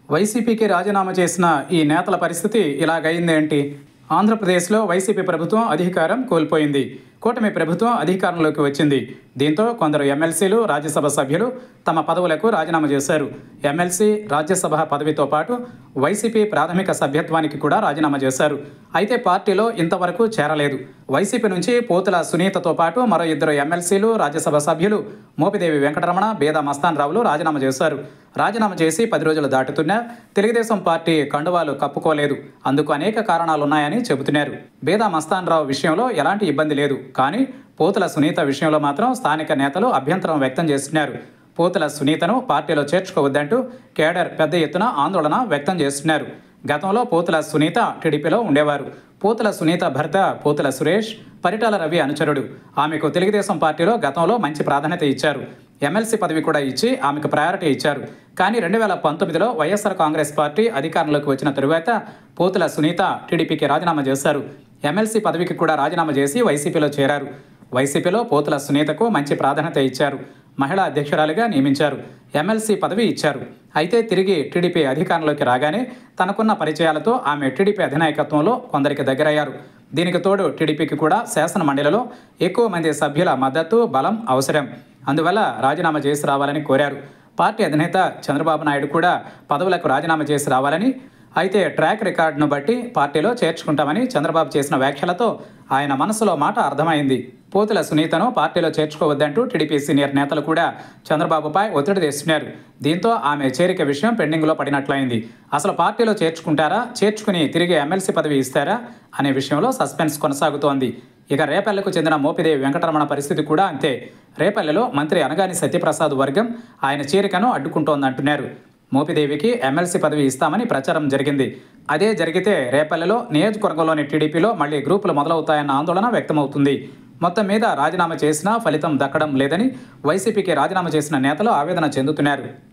వైసీపీకి రాజీనామా చేసిన ఈ నేతల పరిస్థితి ఇలాగైంది ఏంటి ఆంధ్రప్రదేశ్లో వైసీపీ ప్రభుత్వం అధికారం కోల్పోయింది కూటమి ప్రభుత్వం అధికారంలోకి వచ్చింది దీంతో కొందరు ఎమ్మెల్సీలు రాజ్యసభ సభ్యులు తమ పదవులకు రాజీనామా చేశారు ఎమ్మెల్సీ రాజ్యసభ పదవితో పాటు వైసీపీ ప్రాథమిక సభ్యత్వానికి కూడా రాజీనామా చేశారు అయితే పార్టీలో ఇంతవరకు చేరలేదు వైసీపీ నుంచి పోతుల సునీతతో పాటు మరో ఇద్దరు ఎమ్మెల్సీలు రాజ్యసభ సభ్యులు మోపిదేవి వెంకటరమణ బేద మస్తాన్ రావులు రాజీనామా చేశారు రాజీనామా చేసి పది రోజులు దాటుతున్నా తెలుగుదేశం పార్టీ కండువాలు కప్పుకోలేదు అందుకు అనేక కారణాలున్నాయని చెబుతున్నారు బేదా మస్తాన్ రావు విషయంలో ఎలాంటి ఇబ్బంది లేదు కానీ పోతుల సునీత విషయంలో మాత్రం స్థానిక నేతలు అభ్యంతరం వ్యక్తం చేస్తున్నారు పోతుల సునీతను పార్టీలో చేర్చుకోవద్దంటూ కేడర్ పెద్ద ఎత్తున ఆందోళన వ్యక్తం చేస్తున్నారు గతంలో పోతుల సునీత టీడీపీలో ఉండేవారు పోతుల సునీత భర్త పోతుల సురేష్ పరిటాల రవి అనుచరుడు ఆమెకు తెలుగుదేశం పార్టీలో గతంలో మంచి ప్రాధాన్యత ఇచ్చారు ఎమ్మెల్సీ పదవి కూడా ఇచ్చి ఆమెకు ప్రయారిటీ ఇచ్చారు కానీ రెండు వేల పంతొమ్మిదిలో వైఎస్ఆర్ కాంగ్రెస్ పార్టీ అధికారంలోకి వచ్చిన తరువాత పోతుల సునీత టీడీపీకి రాజీనామా చేశారు ఎమ్మెల్సీ పదవికి కూడా రాజీనామా చేసి వైసీపీలో చేరారు వైసీపీలో పోతుల సునీతకు మంచి ప్రాధాన్యత ఇచ్చారు మహిళా అధ్యక్షురాలిగా నియమించారు ఎమ్మెల్సీ పదవి ఇచ్చారు అయితే తిరిగి టీడీపీ అధికారంలోకి రాగానే తనకున్న పరిచయాలతో ఆమె టీడీపీ అధినాయకత్వంలో కొందరికి దగ్గరయ్యారు దీనికి తోడు టీడీపీకి కూడా శాసన మండలిలో ఎక్కువ మంది సభ్యుల మద్దతు బలం అవసరం అందువల్ల రాజీనామా చేసి రావాలని కోరారు పార్టీ అధినేత చంద్రబాబు నాయుడు కూడా పదవులకు రాజీనామా చేసి రావాలని అయితే ట్రాక్ రికార్డును బట్టి పార్టీలో చేర్చుకుంటామని చంద్రబాబు చేసిన వ్యాఖ్యలతో ఆయన మనసులో మాట అర్థమైంది పోతుల సునీతను పార్టీలో చేర్చుకోవద్దంటూ టీడీపీ సీనియర్ నేతలు కూడా చంద్రబాబుపై ఒత్తిడి తెస్తున్నారు దీంతో ఆమె చేరిక విషయం పెండింగ్లో పడినట్లయింది అసలు పార్టీలో చేర్చుకుంటారా చేర్చుకుని తిరిగి ఎమ్మెల్సీ పదవి ఇస్తారా అనే విషయంలో సస్పెన్స్ కొనసాగుతోంది ఇక రేపల్లెకు చెందిన మోపిదేవి వెంకటరమణ పరిస్థితి కూడా అంతే రేపల్లెలో మంత్రి అనగాని సత్యప్రసాద్ వర్గం ఆయన చేరికను అడ్డుకుంటోందంటున్నారు మోపిదేవికి ఎమ్మెల్సీ పదవి ఇస్తామని ప్రచారం జరిగింది అదే జరిగితే రేపల్లెలో నియోజకవర్గంలోని టీడీపీలో మళ్లీ గ్రూపులు మొదలవుతాయన్న ఆందోళన వ్యక్తమవుతుంది మొత్తం మీద రాజీనామా చేసినా ఫలితం దక్కడం లేదని వైసీపీకి రాజీనామా చేసిన నేతలు ఆవేదన చెందుతున్నారు